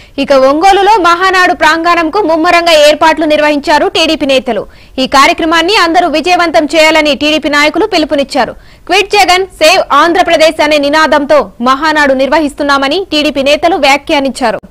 ఇక ఒంగోలులో మహానాడు ప్రాంగణంకు ముమ్మరంగా ఏర్పాట్లు నిర్వహించారు టీడీపీ నేతలు ఈ కార్యక్రమాన్ని అందరూ విజయవంతం చేయాలని టీడీపీ నాయకులు పిలుపునిచ్చారు క్విట్ జగన్ సేవ్ ఆంధ్రప్రదేశ్ అనే నినాదంతో మహానాడు నిర్వహిస్తున్నామని టీడీపీ నేతలు వ్యాఖ్యానించారు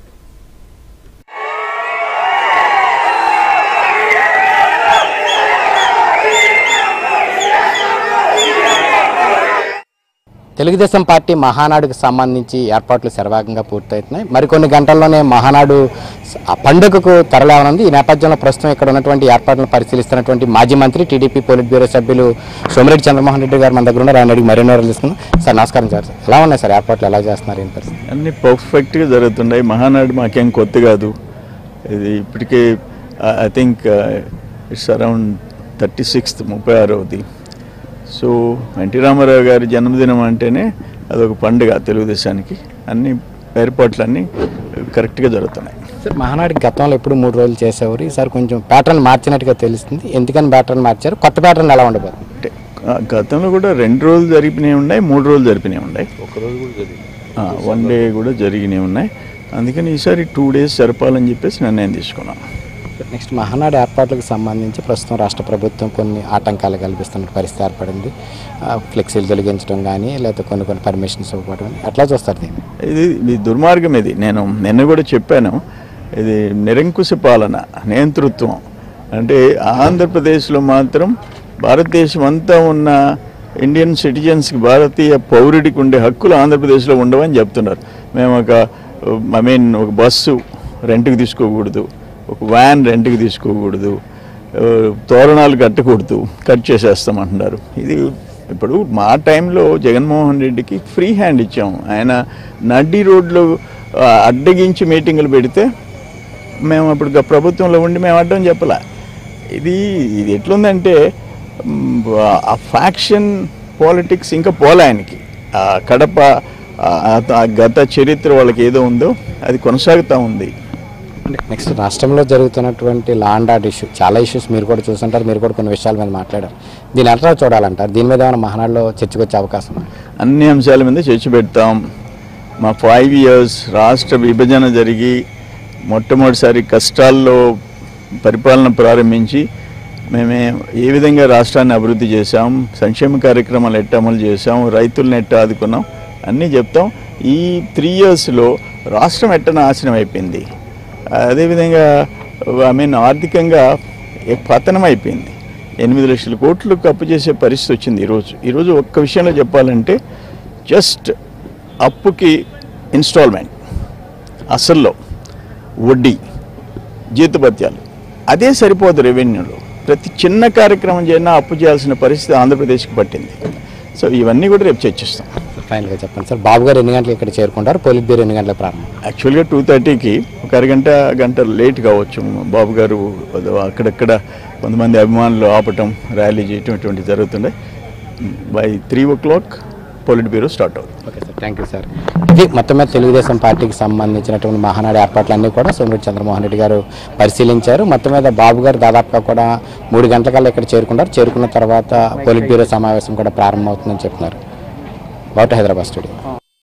తెలుగుదేశం పార్టీ మహానాడుకు సంబంధించి ఏర్పాట్లు శరవేగంగా పూర్తవుతున్నాయి మరికొన్ని గంటల్లోనే మహానాడు స- ఆ పండుగకు తరలేవనుంది ఈ నేపథ్యంలో ప్రస్తుతం ఇక్కడ ఉన్నటువంటి ఏర్పాట్లను పరిశీలిస్తున్నటువంటి మాజీ మంత్రి టీడీపీ పోలిట్ బ్యూరో సభ్యులు సోమిరెడ్డి చంద్రమోహన్ రెడ్డి గారు మన దగ్గర ఉన్నారు ఆయన అడిగి మరిన్ని వివరాలు తీసుకుందాం సార్ నమస్కారం సార్ ఎలా ఉన్నాయి సార్ ఏర్పాట్లు ఎలా చేస్తున్నారు ఏం పరిస్థితి అన్నీ పర్ఫెక్ట్గా జరుగుతున్నాయి మహానాడు మాకేం కొత్త కాదు ఇది ఇప్పటికే I think it's around thirty sixth ముప్పై ఆరవది సో ఎన్టీ రామారావు గారి జన్మదినం అంటేనే అదొక పండుగ తెలుగుదేశానికి అన్ని ఏర్పాట్లన్నీ కరెక్ట్గా జరుగుతున్నాయి సార్ మహానాడుకి గతంలో ఎప్పుడు మూడు రోజులు చేసేవారు ఈసారి కొంచెం ప్యాటర్న్ మార్చినట్టుగా తెలుస్తుంది ఎందుకని ప్యాటర్న్ మార్చారు కొత్త ప్యాటర్న్ ఎలా ఉండబోతుంది అంటే ఆ, గతంలో కూడా రెండు రోజులు జరిపినవి ఉన్నాయి మూడు రోజులు జరిపినవి ఉన్నాయి వన్ డే కూడా జరిగినవి ఉన్నాయి అందుకని ఈసారి టూ డేస్ జరపాలని చెప్పేసి నిర్ణయం తీసుకున్నాం నెక్స్ట్ మహానాడు ఏర్పాట్లకు సంబంధించి ప్రస్తుతం రాష్ట్ర ప్రభుత్వం కొన్ని ఆటంకాలు కల్పిస్తున్న పరిస్థితి ఏర్పడింది ఆ, ఫ్లెక్సీలు తొలగించడం కానీ లేకపోతే కొన్ని కొన్ని పర్మిషన్స్ ఇవ్వడం కానీ ఎట్లా చూస్తారు దీన్ని ఇది ఇది దుర్మార్గం ఇది నేను నిన్న కూడా చెప్పాను ఇది నిరంకుశ పాలన నియంతృత్వం అంటే ఆంధ్రప్రదేశ్లో మాత్రం భారతదేశం అంతా ఉన్న ఇండియన్ సిటిజన్స్కి భారతీయ పౌరుడికి ఉండే హక్కులు ఆంధ్రప్రదేశ్లో ఉండవని చెప్తున్నారు మేము ఒక ఐ మీన్ ఒక బస్సు రెంట్కి తీసుకోకూడదు ఒక వ్యాన్ రెంట్కి తీసుకోకూడదు ఆ, తోరణాలు కట్టకూడదు కట్ చేసేస్తామంటున్నారు ఇది ఇప్పుడు మా టైంలో జగన్మోహన్ రెడ్డికి ఫ్రీ హ్యాండ్ ఇచ్చాము ఆయన నడ్డి రోడ్లో ఆ, అడ్డగించి మీటింగులు పెడితే మేము అప్పుడు గ- ప్రభుత్వంలో ఉండి మేము అడ్డం చెప్పలే ఇది ఇది ఎట్లుందంటే మ్, ఆ ఫ్యాక్షన్ పాలిటిక్స్ ఇంకా పోలే ఆయనకి ఆ కడప ఆ, ఆ గత చరిత్ర వాళ్ళకి ఏదో ఉందో అది కొనసాగుతూ ఉంది నెక్స్ట్ రాష్ట్రంలో జరుగుతున్నటువంటి లా అండ్ ఆర్డర్ ఇష్యూ చాలా ఇష్యూస్ మీరు కూడా చూస్తుంటారు మీరు కూడా కొన్ని విషయాల మీద మాట్లాడారు దీని ఎట్లా చూడాలంటారు దీని మీద ఏమైనా మహానాడులో చర్చకు వచ్చే అవకాశం ఉందా? అన్ని అంశాల మీద చర్చ పెడతాం మా ఫైవ్ ఇయర్స్ రాష్ట్ర విభజన జరిగి మొట్టమొదటిసారి కష్టాల్లో పరిపాలన ప్రారంభించి మేమే ఏ విధంగా రాష్ట్రాన్ని అభివృద్ధి చేశాం సంక్షేమ కార్యక్రమాలు ఎట్ట అమలు చేశాం రైతులను ఎట్ట ఆదుకున్నాం అన్నీ చెప్తాం ఈ త్రీ ఇయర్స్లో రాష్ట్రం ఎట్ట నాశనం అయిపోయింది అదేవిధంగా ఐ మీన్ ఆర్థికంగా ఏ- పతనం అయిపోయింది ఎనిమిది లక్షల కోట్లు అప్పు చేసే పరిస్థితి వచ్చింది ఈరోజు ఈరోజు ఒక్క విషయంలో చెప్పాలంటే జస్ట్ అప్పుకి ఇన్స్టాల్మెంట్ అసల్లో వడ్డీ జీతభత్యాలు అదే సరిపోదు రెవెన్యూలో ప్రతి చిన్న కార్యక్రమం చేసినా అప్పు చేయాల్సిన పరిస్థితి ఆంధ్రప్రదేశ్కి పట్టింది సో ఇవన్నీ కూడా రేపు చర్చిస్తాం ఫైనల్గా చెప్పండి సార్ బాబు గారు ఎన్ని గంటలకు ఇక్కడ చేరుకుంటారు పోలిట్ బ్యూరో ఎన్ని గంటలకు ప్రారంభం యాక్చువల్గా టూ థర్టీకి ఒక అరగంట గంట లేట్ కావచ్చు బాబు గారు అదో అక్కడక్కడ కొంతమంది అభిమానులు ఆపటం ర్యాలీ చేయటం ఇటువంటి జరుగుతుండే by three o'clock politburo start అవుతుంది okay sir thank you sir ఇది మొత్తం మీద తెలుగుదేశం పార్టీకి సంబంధించినటువంటి మహానాడు ఏర్పాట్లన్నీ కూడా సోమిరెడ్డి చంద్రమోహన్ రెడ్డి గారు పరిశీలించారు మొత్తం మీద బాబు గారు దాదాపుగా కూడా మూడు గంటలకల్లా ఇక్కడ చేరుకుంటారు చేరుకున్న తర్వాత పోలిట్ బ్యూరో సమావేశం కూడా ప్రారంభమవుతుందని చెప్తున్నారు బాట హైదరాబాద్ స్టూడియో